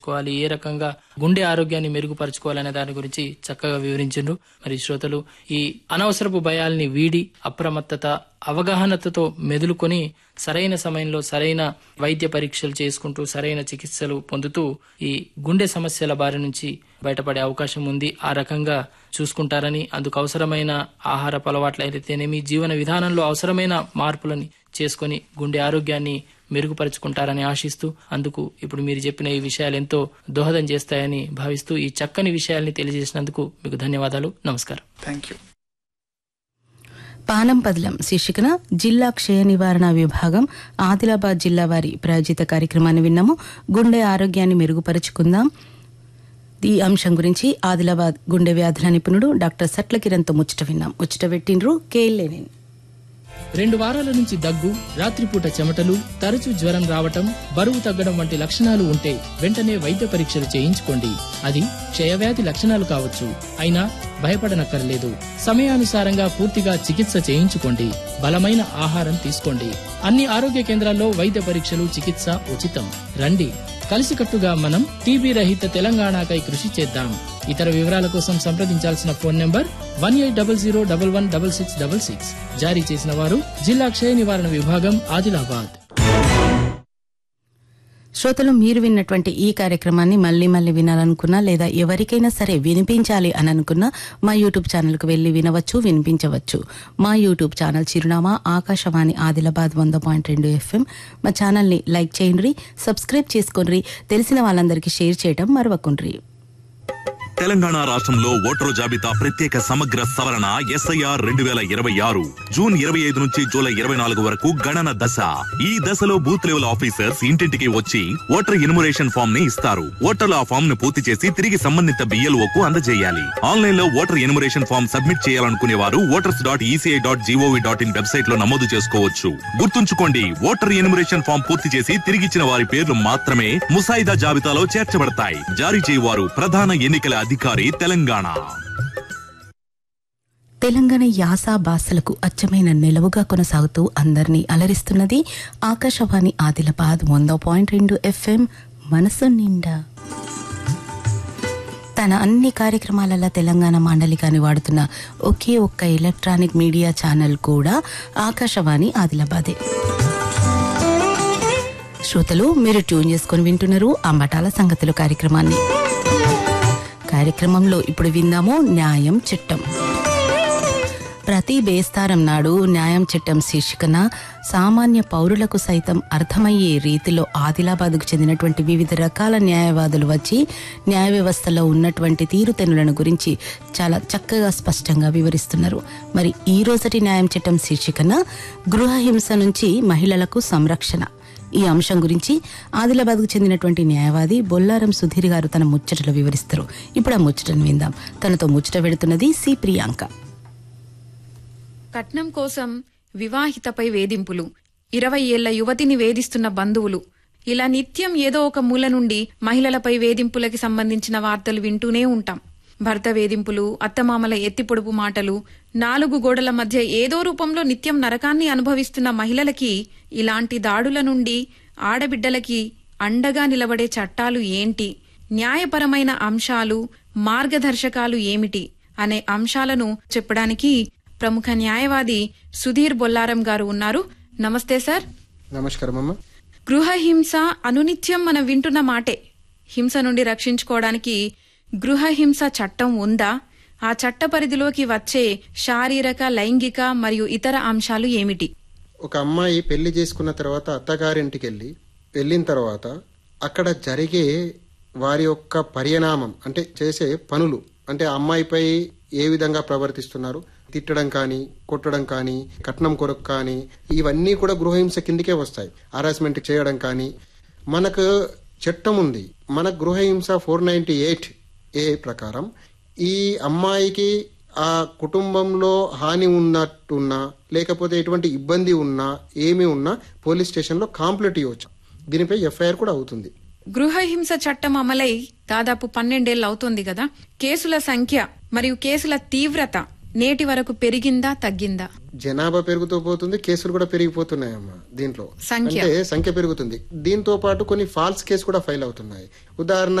చేసుకోవాలి ఏ రకంగా గుండె ఆరోగ్యాన్ని మెరుగుపరచుకోవాలనే దాని గురించి చక్కగా వివరించారు మరి శ్రోతలు ఈ అనవసరపు భయాల్ని వీడి అప్రమత్తత అవగాహనతతో మెదులుకొని సరైన సమయంలో సరైన వైద్య పరీక్షలు చేసుకుంటూ సరైన చికిత్సలు పొందుతూ ఈ గుండె సమస్యల బారి నుంచి బయటపడే అవకాశం ఉంది ఆ రకంగా చూసుకుంటారని అందుకు అవసరమైన ఆహార అలవాట్లు అయితేనేమి జీవన విధానంలో అవసరమైన మార్పులని చేసుకొని గుండె ఆరోగ్యాన్ని మెరుగుపరుచుకుంటారని ఆశిస్తూ అందుకు ఇప్పుడు మీరు చెప్పిన ఈ విషయాలు ఎంతో దోహదం చేస్తాయని భావిస్తూ ఈ చక్కని విషయాల్ని తెలియజేసినందుకు మీకు ధన్యవాదాలు నమస్కారం థ్యాంక్ యూ పానం పదిలం శీర్షికన జిల్లా క్షయ నివారణ విభాగం ఆదిలాబాద్ జిల్లా వారి ప్రాయోజిత కార్యక్రమాన్ని విన్నాము గుండె ఆరోగ్యాన్ని మెరుగుపరుచుకుందాం ఈ అంశం గురించి ఆదిలాబాద్ గుండె వ్యాధుల నిపుణుడు డాక్టర్ సట్ల కిరణ్తో ముచ్చట విన్నాం ముచ్చట పెట్టిండ్రు కేఎల్లేనేని రెండు వారాల నుంచి దగ్గు రాత్రిపూట చెమటలు తరచూ జ్వరం రావటం బరువు తగ్గడం వంటి లక్షణాలు ఉంటే వెంటనే వైద్య పరీక్షలు చేయించుకోండి అది క్షయవ్యాధి లక్షణాలు కావచ్చు అయినా భయపడనక్కర్లేదు సమయానుసారంగా పూర్తిగా చికిత్స చేయించుకోండి బలమైన ఆహారం తీసుకోండి అన్ని ఆరోగ్య కేంద్రాల్లో వైద్య పరీక్షలు చికిత్స ఉచితం రండి కలిసికట్టుగా మనం టీబీ రహిత తెలంగాణకై కృషి చేద్దాం ఇతర వివరాల కోసం సంప్రదించాల్సిన phone number one eight double zero double one double six double six జారీ చేసిన వారు జిల్లా క్షయ నివారణ విభాగం ఆదిలాబాద్ శ్రోతలు మీరు విన్నటువంటి ఈ కార్యక్రమాన్ని మళ్ళీ మళ్ళీ వినాలనుకున్నా లేదా ఎవరికైనా సరే వినిపించాలి అని అనుకున్నా మా యూట్యూబ్ ఛానల్కి వెళ్ళి వినవచ్చు వినిపించవచ్చు మా యూట్యూబ్ ఛానల్ చిరునామా ఆకాశవాణి ఆదిలాబాద్ వంద పాయింట్ రెండు ఎఫ్ఎం మా ఛానల్ని లైక్ చేయండి సబ్స్క్రైబ్ చేసుకోండి తెలిసిన వాళ్ళందరికీ షేర్ చేయడం మరవకుండ్రి తెలంగాణ రాష్ట్రంలో ఓటరు జాబితా ప్రత్యేక సమగ్ర సవరణ ఎస్ఐఆర్ రెండు వేల ఇరవై ఆరు జూన్ ఇరవై ఐదు నుంచి జూలై ఇరవై నాలుగు వరకు గణన దశ ఈ దశలో బూత్ లెవెల్ ఆఫీసర్స్ ఇంటింటికి వచ్చి ఓటర్ ఇనుమరేషన్ ఫామ్ ని ఇస్తారు ఓటర్లు ఆ ఫామ్ ను పూర్తి చేసి తిరిగి సంబంధిత బిఎల్ఓ కు అందజేయాలి ఆన్లైన్ లో ఓటర్ ఎనుమరేషన్ ఫామ్ సబ్మిట్ చేయాలనుకునే వారు voters dot ECI dot GOV dot in website లో నమోదు చేసుకోవచ్చు గుర్తుంచుకోండి ఓటర్ ఎనుమరేషన్ ఫామ్ పూర్తి చేసి తిరిగిచ్చిన వారి పేర్లు మాత్రమే ముసాయిదా జాబితాలో చేర్చబడతాయి జారీ చేయవారు ప్రధాన ఎన్నికల అధికారి తెలంగాణ తెలంగాణ యాస భాషలకు అచ్చమైన నిలవుగా కొనసాగుతూ అందరినీ అలరిస్తున్నది ఆకాశవాణి ఆదిలాబాద్ వంద పాయింట్ రెండు ఎఫ్ఎం మనసు నిండా తన అన్ని కార్యక్రమాలలో తెలంగాణ మాండలికాన్ని వాడుతున్న ఒకే ఒక్క ఎలక్ట్రానిక్ మీడియా ఛానల్ కూడా ఆకాశవాణి ఆదిలాబాదే శ్రోతలు మీరు ట్యూన్ చేసుకొని వింటున్నారు అంబటాల సంగతులు కార్యక్రమాన్ని కార్యక్రమంలో ఇప్పుడు విందాము న్యాయం చట్టం ప్రతి బేస్తారం నాడు న్యాయం చట్టం శీర్షికన సామాన్య పౌరులకు సైతం అర్థమయ్యే రీతిలో ఆదిలాబాద్కు చెందినటువంటి వివిధ రకాల న్యాయవాదులు వచ్చి న్యాయ వ్యవస్థలో ఉన్నటువంటి తీరుతెన్నులను గురించి చాలా చక్కగా స్పష్టంగా వివరిస్తున్నారు మరి ఈ రోజటి న్యాయం చట్టం శీర్షికన గృహహింస నుంచి మహిళలకు సంరక్షణ ఈ అంశం గురించి ఆదిలాబాద్కు చెందినటువంటి న్యాయవాది బొల్లారం సుధీర్ గారు తన ముచ్చటలు వివరిస్తారు ఇప్పుడు ఆ ముచ్చటను విందాం తనతో ముచ్చట పెడుతున్నది సి ప్రియాంక కట్నం కోసం వివాహితపై వేధింపులు ఇరవై ఏళ్ల యువతిని వేధిస్తున్న బంధువులు ఇలా నిత్యం ఏదో ఒక మూల నుండి మహిళలపై వేధింపులకి సంబంధించిన వార్తలు వింటూనే ఉంటాం భర్త వేధింపులు అత్తమామల ఎత్తిపొడుపు మాటలు నాలుగు గోడల మధ్య ఏదో రూపంలో నిత్యం నరకాన్ని అనుభవిస్తున్న మహిళలకి ఇలాంటి దాడుల నుండి ఆడబిడ్డలకి అండగా నిలబడే చట్టాలు ఏంటి న్యాయపరమైన అంశాలు మార్గదర్శకాలు ఏమిటి అనే అంశాలను చెప్పడానికి ప్రముఖ న్యాయవాది సుధీర్ బొల్లారం గారు ఉన్నారు నమస్తే సార్ నమస్కారం అమ్మ గృహ హింస అనునిత్యం మనం వింటున్న మాటే హింస నుండి రక్షించుకోవడానికి గృహ హింస చట్టం ఉందా ఆ చట్ట పరిధిలోకి వచ్చే శారీరక లైంగిక మరియు ఇతర అంశాలు ఏమిటి ఒక అమ్మాయి పెళ్లి చేసుకున్న తర్వాత అత్తగారింటికి వెళ్ళి వెళ్ళిన తర్వాత అక్కడ జరిగే వారి యొక్క పరిణామం అంటే చేసే పనులు అంటే ఆ అమ్మాయిపై ఏ విధంగా ప్రవర్తిస్తున్నారు తిట్టడం కానీ కొట్టడం కానీ కట్నం కొరకు కానీ ఇవన్నీ కూడా గృహహింస కిందికే వస్తాయి హరాస్మెంట్ చేయడం కానీ మనకు చట్టం ఉంది మన గృహహింస ఫోర్ నైన్టీ ఎయిట్ ఏ ప్రకారం ఈ అమ్మాయికి ఆ కుటుంబంలో హాని ఉన్నట్టున్నా లేకపోతే ఎటువంటి ఇబ్బంది ఉన్నా ఏమి ఉన్నా పోలీస్ స్టేషన్లో కాంప్లైంట్ ఇవ్వచ్చు దీనిపై ఎఫ్ఐఆర్ కూడా అవుతుంది గృహ హింస చట్టం అమలై దాదాపు పన్నెండేళ్లు అవుతోంది కదా కేసుల సంఖ్య మరియు కేసుల తీవ్రత నేటి వరకు పెరిగిందా తగ్గిందా జనాభా పెరుగుతూ పోతుంది కేసులు కూడా పెరిగిపోతున్నాయమ్మా దీంట్లో సంఖ్య. అంటే సంఖ్య పెరుగుతుంది దీంతో పాటు కొన్ని ఫాల్స్ కేసు కూడా ఫైల్ అవుతున్నాయి ఉదాహరణ